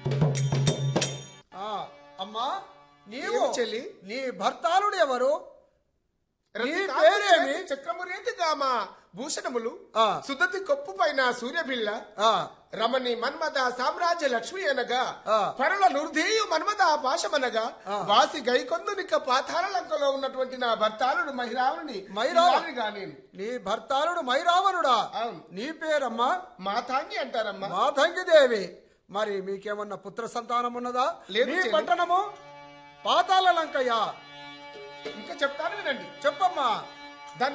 ఆ, అమ్మా నీవు ఏమి చెల్లి? నీ భర్తాలుడు ఎవరు నీ రతి పేరేమి? కాకు చక్రము రేతి గామ భూషణములు ఆ. సుదతి కొప్పు పైన సూర్యబిళ్ళ ఆ, రమణి మన్మద సామ్రాజ్య లక్ష్మి అనగా ఆ. పరుల నుర్ధేయు మన్మద పాశమనగా ఆ. వాసి గైకొందునిక పాతాల లంకలో ఉన్నటువంటి నా భర్తాలుడు మహిరావుని మైరావ- నేను నీ భర్తాలుడు మైరావణుడా అవును. నీ పేరమ్మా మాతాంగి అంటారమ్మా మాతంగిదేవి మరి మీకేమన్నా పుత్ర సంతానం ఉన్నదా లేదు నీ చెల్లి. పట్టణము పాతాల లంకయ్య ఇంకా చెప్తాను వినండి చెప్పమ్మా